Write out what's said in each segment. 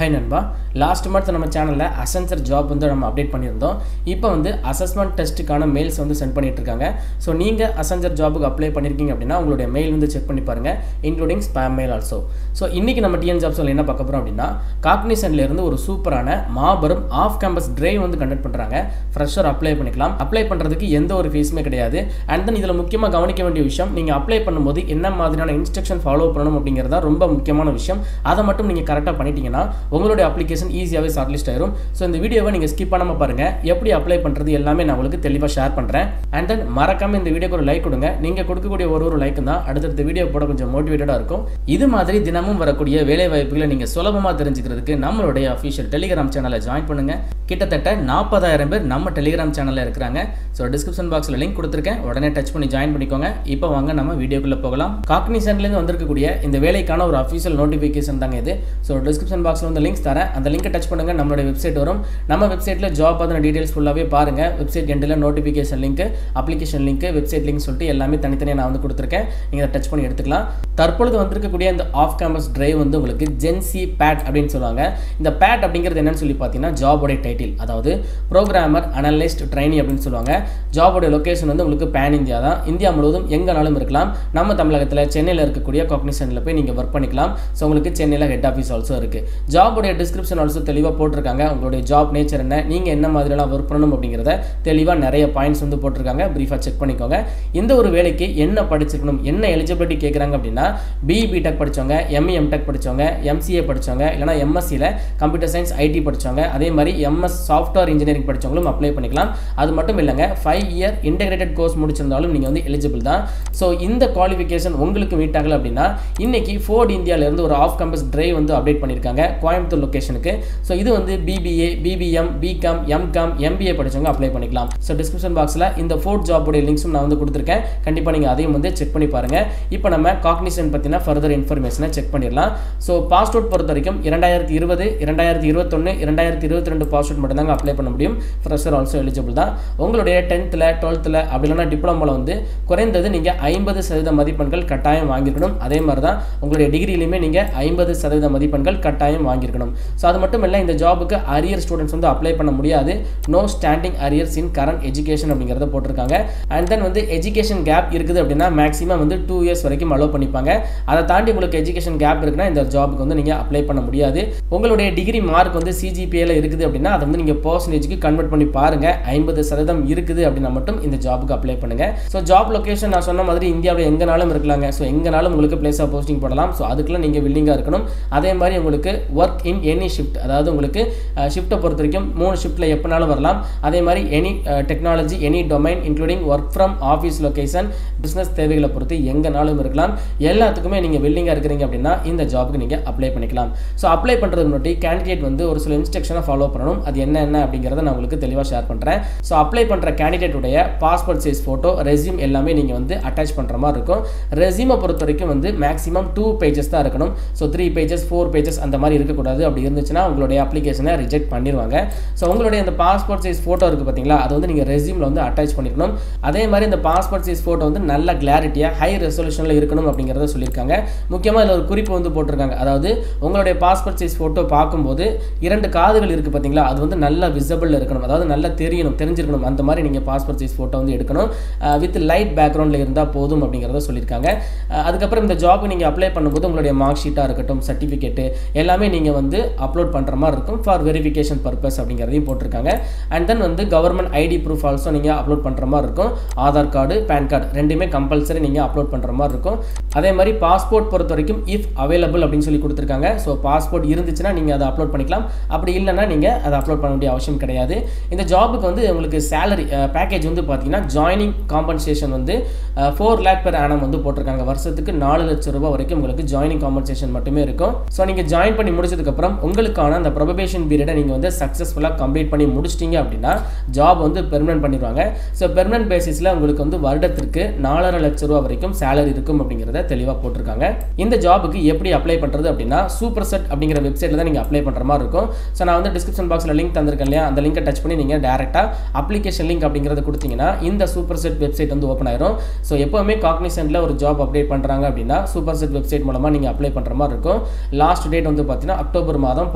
high நண்பா last month நம்ம சேனலில் அசன்சர் ஜாப் வந்து நம்ம அப்டேட் பண்ணியிருந்தோம் இப்போ வந்து அசஸ்மெண்ட் டெஸ்ட்டுக்கான மெயில்ஸ் வந்து சென்ட் பண்ணிட்டு இருக்காங்க ஸோ நீங்கள் அசன்சர் ஜாபுக்கு அப்ளை பண்ணியிருக்கீங்க அப்படின்னா உங்களுடைய மெயில் வந்து செக் பண்ணி பாருங்கள் including spam mail also so இன்றைக்கி நம்ம டிஎன் ஜாப்ஸில் என்ன பார்க்க போகிறோம் அப்படின்னா காக்னிசன்ல இருந்து ஒரு சூப்பரான மாபெரும் ஆஃப் கேம்பஸ் டிரைவ் வந்து கண்டக்ட் பண்ணுறாங்க ஃப்ரெஷர் அப்ளை பண்ணிக்கலாம் அப்ளை பண்ணுறதுக்கு எந்த ஒரு ஃபீஸுமே கிடையாது அண்ட் தென் இதில் முக்கியமாக கவனிக்க வேண்டிய விஷயம் நீங்கள் அப்ளை பண்ணும்போது என்ன மாதிரியான இன்ஸ்ட்ரக்ஷன் ஃபாலோ பண்ணணும் அப்படிங்கிறதா ரொம்ப முக்கியமான விஷயம் அதை மட்டும் நீங்கள் கரெக்டாக பண்ணிட்டீங்கன்னா உங்களுடைய அப்ளிகேஷன் ஈஸியாகவே ஷார்ட்லிஸ்ட் ஆயிரும் ஸோ இந்த வீடியோவை நீங்கள் ஸ்கிப் பண்ணாமல் பாருங்கள் எப்படி அப்ளை பண்ணுறது எல்லாமே நான் உங்களுக்கு தெளிவாக ஷேர் பண்ணுறேன் அண்ட் தென் மறக்காம இந்த வீடியோக்கு ஒரு லைக் கொடுங்க நீங்கள் கொடுக்கக்கூடிய ஒரு ஒரு லைக் தான் அடுத்தடுத்த வீடியோ போட கொஞ்சம் மோட்டிவேட்டடாக இருக்கும் இது மாதிரி தினமும் வரக்கூடிய வேலை வாய்ப்புகளை நீங்கள் சுலபமாக தெரிஞ்சுக்கிறதுக்கு நம்மளுடைய அஃபிஷியல் டெலிகிராம் சேனலை ஜாயின் பண்ணுங்கள் கிட்டத்தட்ட நாற்பதாயிரம் பேர் நம்ம டெலிகிராம் சேனலில் இருக்கிறாங்க ஸோ டிஸ்கிரிப்ஷன் பாக்ஸில் லிங்க் கொடுத்துருக்கேன் உடனே டச் பண்ணி ஜாயின் பண்ணிக்கோங்க இப்போ வாங்க நம்ம வீடியோக்குள்ளே போகலாம் காக்னிசன்லேருந்து வந்திருக்கக்கூடிய இந்த வேலைக்கான ஒரு அஃபிஷியல் நோட்டிஃபிகேஷன் தாங்க இது ஸோ டிஸ்கிரிப்ஷன் பாக்ஸில் வந்து லிங்க்ஸ் தரேன் அந்த லிங்கை டச் பண்ணுங்கள் நம்மளுடைய வெப்சைட் வரும் நம்ம வெப்சைட்டில் ஜாப் பற்றின டீடைல்ஸ் ஃபுல்லாகவே பாருங்கள் வெப்சைட் எண்டில் notification link application link website link சொல்லிட்டு எல்லாமே தனித்தனியாக நான் வந்து கொடுத்துருக்கேன் நீங்கள் அதை டச் பண்ணி எடுத்துக்கலாம் தற்பொழுது வந்திருக்கக்கூடிய இந்த ஆஃப் கேம்பஸ் டிரைவ் வந்து உங்களுக்கு ஜென்சி பேட் அப்படின்னு சொல்லுவாங்க இந்த பேட் அப்படிங்கிறது என்னன்னு சொல்லி பார்த்தீங்கன்னா ஜாபோடைய டைட்டில் அதாவது ப்ரோக்ராமர் அனலிஸ்ட் ட்ரைனி அப்படின்னு சொல்லுவாங்க ஜாபோடைய லொக்கேஷன் வந்து உங்களுக்கு பேன் இந்தியா தான் இந்தியா முழுவதும் எங்கேனாலும் இருக்கலாம் நம்ம தமிழகத்தில் சென்னையில் இருக்கக்கூடிய காக்னிசனில் போய் நீங்கள் ஒர்க் பண்ணிக்கலாம் ஸோ உங்களுக்கு சென்னையில் ஹெட் ஆஃபீஸ் ஆல்சோ இருக்குது ஜாபோடைய டிஸ்கிரிப்ஷன் ஆல்சோ தெளிவாக போட்டிருக்காங்க உங்களுடைய ஜாப் நேச்சர் என்ன நீங்கள் என்ன மாதிரிலாம் ஒர்க் பண்ணணும் அப்படிங்கிறத தெளிவாக நிறைய பாயிண்ட்ஸ் வந்து போட்டிருக்காங்க ப்ரீஃபாக செக் பண்ணிக்கோங்க இந்த ஒரு வேலைக்கு என்ன படிச்சிருக்கணும் என்ன எலிஜிபிலிட்டி கேட்குறாங்க அப்படின்னா பிஇ பிடெக் படித்தவங்க எம்இ எம்டெக் படித்தவங்க எம்சிஏ படித்தவங்க இல்லைனா எம்எஸ்சியில் கம்ப்யூட்டர் சயின்ஸ் ஐடி படித்தவங்க அதே மாதிரி எம்எஸ் சாஃப்ட்வேர் இன்ஜினியரிங் படித்தவங்களும் அப்ளை பண்ணிக்கலாம் அது மட்டும் இல்லைங்க ஃபைவ் இயர் இன்டெகிரேட்டட் கோர்ஸ் முடிச்சிருந்தாலும் நீங்கள் வந்து எலிஜிபிள் தான் ஸோ இந்த குவாலிஃபிகேஷன் உங்களுக்கு மீட் ஆகலை அப்படின்னா இன்னைக்கு ஃபோர்ட் இந்தியாவிலேருந்து ஒரு ஆஃப் கேம்பஸ் டிரைவ் வந்து அப்டேட் பண்ணியிருக்காங்க கோயம்புத்தூர் லொக்கேஷனுக்கு ஸோ இது வந்து BBA BBM BCom MCom MBA படித்தவங்க அப்ளை பண்ணிக்கலாம் ஸோ டிஸ்கிரிப்ஷன் பாக்ஸில் இந்த ஃபோர்ட் ஜாபுடைய லிங்க்ஸும் நான் வந்து கொடுத்துருக்கேன் கண்டிப்பாக நீங்கள் அதையும் வந்து செக் பண்ணி பாருங்கள் இப்போ நம்ம காக்னிசன் பற்றின ஃபர்தர் இன்ஃபர்மேஷனை செக் பண்ணிடலாம் ஸோ பாஸ்போர்ட் பொறுத்த வரைக்கும் இரண்டாயிரத்தி இருபது இரண்டாயிரத்தி இருபத்தொன்று இரண்டாயிரத்தி இருபத்தி ரெண்டு பாஸ்போர்ட் மட்டும்தாங்க அப்ளை பண்ண முடியும் ஃப்ரெஷர் ஆல்சோ எலிஜிபிள் தான் உங்களுடைய டென்த்தில் டுவெல்த்தில் அப்படி இல்லைனா டிப்ளமோவில் வந்து குறைந்தது நீங்கள் ஐம்பது சதவீத மதிப்பெண்கள் கட்டாயம் வாங்கியிருக்கணும் அதே மாதிரி தான் உங்களுடைய டிகிரிலையுமே நீங்கள் ஐம்பது சதவீத மதிப்பெண்கள் கட்டாயம் வாங்கியிருக்கணும் ஸோ அது மட்டும் இல்லை இந்த ஜாபுக்கு அரியர் ஸ்டூடெண்ட்ஸ் வந்து அப்ளை பண்ண முடியாது no standing arrears in current education அப்படிங்கிறத போட்டிருக்காங்க அண்ட் தென் வந்து எஜுகேஷன் கேப் இருக்குது அப்படின்னா மேக்ஸிமம் வந்து டூ இயர்ஸ் வரைக்கும் அலோவ் பண்ணிப்பாங்க அதை தாண்டி உங்களுக்கு எஜுகேஷன் கேப் இருக்குன்னா இந்த ஜாபுக்கு வந்து நீங்கள் அப்ளை பண்ண முடியாது உங்களுடைய டிகிரி மார்க் வந்து சிஜிபிஏல இருக்குது அப்படின்னா அதை வந்து நீங்கள் பர்சன்டேஜுக்கு கன்வெர்ட் பண்ணி பாருங்க ஐம்பது சதவீதம் இருக்குது அப்படின்னா மட்டும் இந்த ஜாபுக்கு அப்ளை பண்ணுங்க ஸோ ஜாப் லொகேஷன் நான் சொன்ன மாதிரி இந்தியாவில் எங்கனாலும் இருக்கலாங்க ஸோ எங்கனாலும் உங்களுக்கு பிளேஸ் ஆஃப் போஸ்டிங் போடலாம் ஸோ அதுக்கெல்லாம் நீங்கள் வில்லிங்காக இருக்கணும் அதே மாதிரி உங்களுக்கு ஒர்க் இன் எனி ஷிஃப்ட் அதாவது உங்களுக்கு ஷிஃப்ட்டை பொறுத்த வரைக்கும் மூணு ஷிஃப்ட்டில் எப்போனாலும் வரலாம் அதே மாதிரி any technology any domain including work from office location business தேவைகளை பொறுத்து எங்கனாலும் இருக்கலாம் எல்லாத்துக்குமே நீங்கள் வில்லிங்காக இருக்கிறீங்க அப்படின்னா இந்த ஜாபுக்கு நீங்கள் அப்ளை பண்ணிக்கலாம் ஸோ அப்ளை பண்ணுறது முன்னாடி கேண்டிடேட் வந்து ஒரு சில இன்ஸ்ட்ரக்ஷனை ஃபாலோ பண்ணணும் அது என்ன என்ன அப்படிங்கிறத நான் உங்களுக்கு தெளிவாக ஷேர் பண்ணுறேன் ஸோ அப்ளை பண்ணுற கேண்டிடேட்டுடைய பாஸ்போர்ட் சைஸ் ஃபோட்டோ ரெசியூம் எல்லாமே நீங்கள் வந்து அட்டாச் பண்ணுற மாதிரி இருக்கும் ரெசியூமை பொறுத்த வரைக்கும் வந்து மேக்ஸிமம் டூ பேஜஸ் தான் இருக்கணும் so three pages four pages அந்த மாதிரி இருக்கக்கூடாது அப்படி இருந்துச்சுன்னா உங்களுடைய அப்ளிகேஷனை ரிஜெக்ட் பண்ணிடுவாங்க ஸோ உங்களுடைய அந்த பாஸ்போர்ட் சைஸ் ஃபோட்டோ இருக்குது பார்த்தீங்களா அது வந்து நீங்கள் ரெசியூமில் வந்து அட்டாச் பண்ணிக்கணும் அதே மாதிரி இந்த பாஸ்போர்ட் சைஸ் ஃபோட்டோ வந்து நல்ல கிளாரிட்டியாக ஹை ரெசல்யூஷனில் இருக்கணும் அப்படிங்கிறத சொல்லியிருக்காங்க முக்கியமாக இதில் ஒரு குறிப்பு வந்து போட்டிருக்காங்க அதாவது உங்களுடைய பாஸ்போர்ட் சைஸ் ஃபோட்டோ பார்க்கும்போது இரண்டு காதுகள் இருக்குது பார்த்தீங்களா அது வந்து நல்ல விசிபிள் இருக்கணும் அதாவது நல்லா தெரியணும் தெரிஞ்சிருக்கணும் அந்த மாதிரி நீங்கள் பாஸ்போர்ட் சைஸ் ஃபோட்டோ வந்து எடுக்கணும் வித் லைட் பேக்ரவுண்டில் இருந்தால் போதும் அப்படிங்கிறத சொல்லியிருக்காங்க அதுக்கப்புறம் இந்த ஜாப் நீங்கள் அப்ளை பண்ணும்போது உங்களுடைய மார்க் ஷீட்டாக இருக்கட்டும் சர்டிஃபிகேட்டு எல்லாமே நீங்கள் வந்து அப்லோட் பண்ணுற மாதிரி இருக்கும் ஃபார் வெரிஃபிகேஷன் பர்பஸ் அப்படிங்கிறதையும் போட்டிருக்காங்க அண்ட் தென் வந்து கவர்மெண்ட் ஐடி ப்ரூஃப் ஆல்சோ நீங்கள் அப்லோட் பண்ணுற மாதிரி இருக்கும் ஆதார் கார்டு பேன் கார்டு ரெண்டுமே கம்பல்சரி நீங்கள் அப்லோட் பண்ணுற மாதிரி இருக்கும் அதே மாதிரி பாஸ்போர்ட் பொறுத்த வரைக்கும் இஃப் அவைலபிள் அப்படின்னு சொல்லி கொடுத்துருக்காங்க ஸோ பாஸ்போர்ட் இருந்துச்சுன்னா நீங்கள் அதை அப்லோட் பண்ணிக்கலாம் அப்படி இல்லைன்னா நீங்கள் அதை அப்லோட் பண்ண வேண்டிய அவசியம் கிடையாது இந்த ஜாபுக்கு வந்து உங்களுக்கு சேலரி பேக்கேஜ் வந்து பார்த்தீங்கன்னா ஜாயினிங் காம்பன்சேஷன் வந்து ஃபோர் லேக் பெர் ஆனம் வந்து போட்டிருக்காங்க வருஷத்துக்கு நாலு லட்சம் ரூபாய் வரைக்கும் உங்களுக்கு ஜாயினிங் காம்பன்சேஷன் மட்டுமே இருக்கும் ஸோ நீங்கள் ஜாயின் பண்ணி முடிச்சதுக்கப்புறம் உங்களுக்கான அந்த ப்ரொபேஷன் பீரியடை நீங்கள் வந்து சக்ஸஸ்ஃபுல்லாக கம்ப்ளீட் பண்ணி முடிச்சிட்டிங்க அப்படின்னா ஜாப் வந்து பெர்மனன்ட் பண்ணிடுவாங்க ஸோ பெர்மனன்ட் பேசிஸில் உங்களுக்கு வந்து வருடத்திற்கு நாலரை லட்ச ரூபா வரைக்கும் சேலரி இருக்கும் அப்படிங்கிறத தெளிவாக போட்டிருக்காங்க இந்த ஜாபுக்கு எப்படி அப்ளை பண்ணுறது அப்படின்னா சூப்பர் செட் அப்படிங்கிற வெப்சைட்டில் தான் நீங்கள் அப்ளை பண்ணுற மாதிரி இருக்கும் ஸோ நான் வந்து டிஸ்கிரிப்ஷன் பாக்ஸில் லிங்க் தந்திருக்கேன் இல்லையா அந்த லிங்கை டச் பண்ணி நீங்கள் டேரெக்டாக அப்ளிகேஷன் லிங்க் அப்படிங்கிறத கொடுத்தீங்கன்னா இந்த சூப்பர் செட் வெப்சைட் வந்து ஓப்பன் ஆயிரும் ஸோ எப்போவுமே காக்னிசென்ட்டில் ஒரு ஜாப் அப்டேட் பண்ணுறாங்க அப்படின்னா சூப்பர் செட் வெப்சைட் மூலமாக நீங்கள் அப்ளை பண்ணுற மாதிரி இருக்கும் லாஸ்ட் டேட் வந்து பார்த்தீங்கன்னா அக்டோபர் மாதம்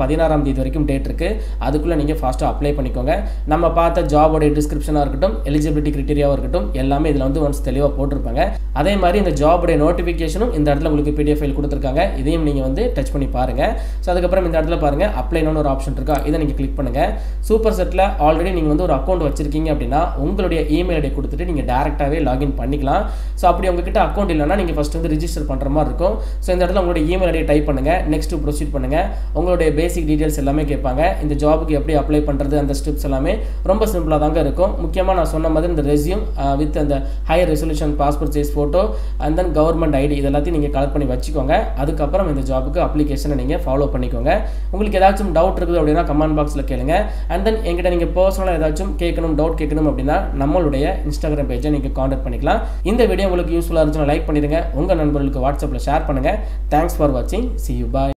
பதினாறாம் தேதி வரைக்கும் டேட் இருக்குது அதுக்குள்ளே நீங்கள் ஃபாஸ்ட்டாக அப்ளை பண்ணிக்கோங்க நம்ம பார்த்த ஜாபோடைய டிஸ்கிரிப்ஷனாக இருக்கட்டும் எலிஜிபிலிட்டி கிரிட்டீரியாவாக இருக்கட்டும் எல்லாமே இதில் வந்து ஒன்ஸ் தெளிவாக போட்டிருப்பாங்க அதே மாதிரி இந்த ஜாபுடைய நோட்டிஃபிகேஷனும் இந்த இடத்துல உங்களுக்கு பிடிஎஃப் ஃபைல் கொடுத்துருக்காங்க இதையும் நீங்கள் வந்து டச் பண்ணி பாருங்கள் ஸோ அதுக்கப்புறம் இந்த இடத்துல பாருங்கள் அப்ளைன்னு ஒரு ஆப்ஷன் இருக்கா இதை நீங்கள் கிளிக் பண்ணுங்கள் சூப்பர் செட்டில் ஆல்ரெடி நீங்கள் வந்து ஒரு அக்கௌண்ட் வச்சிருக்கீங்க அப்படின்னா உங்களுடைய இமெயில் ஐடி கொடுத்துட்டு நீங்கள் டேரெக்டாகவே லாகின் பண்ணிக்கலாம் ஸோ அப்படி உங்ககிட்ட அக்கௌண்ட் இல்லைனா நீங்கள் ஃபஸ்ட் வந்து ரிஜிஸ்டர் பண்ணுற மாதிரி இருக்கும் ஸோ இந்த இடத்துல உங்களுடைய இமெயில் ஐடியை டைப் பண்ணுங்கள் நெக்ஸ்ட் ப்ரொசீட் பண்ணுங்கள் உங்களுடைய பேசிக் டீட்டெயில்ஸ் எல்லாமே கேட்பாங்க இந்த ஜாபுக்கு எப்படி அப்ளை பண்ணுறது அந்த ஸ்டெப்ஸ் எல்லாமே ரொம்ப சிம்பிளாக தாங்க இருக்கும் முக்கியமாக நான் சொன்ன மாதிரி இந்த ரெசியூம் வித் அந்த high resolution passport size photo and then government ID இது எல்லாத்தையும் நீங்கள் கலெக்ட் பண்ணி வச்சுக்கோங்க அதுக்கப்புறம் இந்த ஜாபுக்கு அப்ளிகேஷனை நீங்கள் ஃபாலோ பண்ணிக்கோங்க உங்களுக்கு ஏதாச்சும் டவுட் இருக்குது அப்படின்னா கமெண்ட் பாக்ஸில் கேளுங்க அண்ட் தென் எங்கிட்ட நீங்கள் பர்சனலாக ஏதாச்சும் கேட்கணும் டவுட் கேட்கணும் அப்படின்னா நம்மளுடைய இன்ஸ்டாகிராம் பேஜை நீங்கள் காண்டாக்ட் பண்ணிக்கலாம் இந்த வீடியோ உங்களுக்கு யூஸ்ஃபுல்லாக இருந்துச்சுன்னா லைக் பண்ணிடுங்க உங்கள் நண்பர்களுக்கு வாட்ஸ்அப்பில் ஷேர் பண்ணுங்கள் தேங்க்ஸ் ஃபார் வாட்சிங் சி யூ பாய்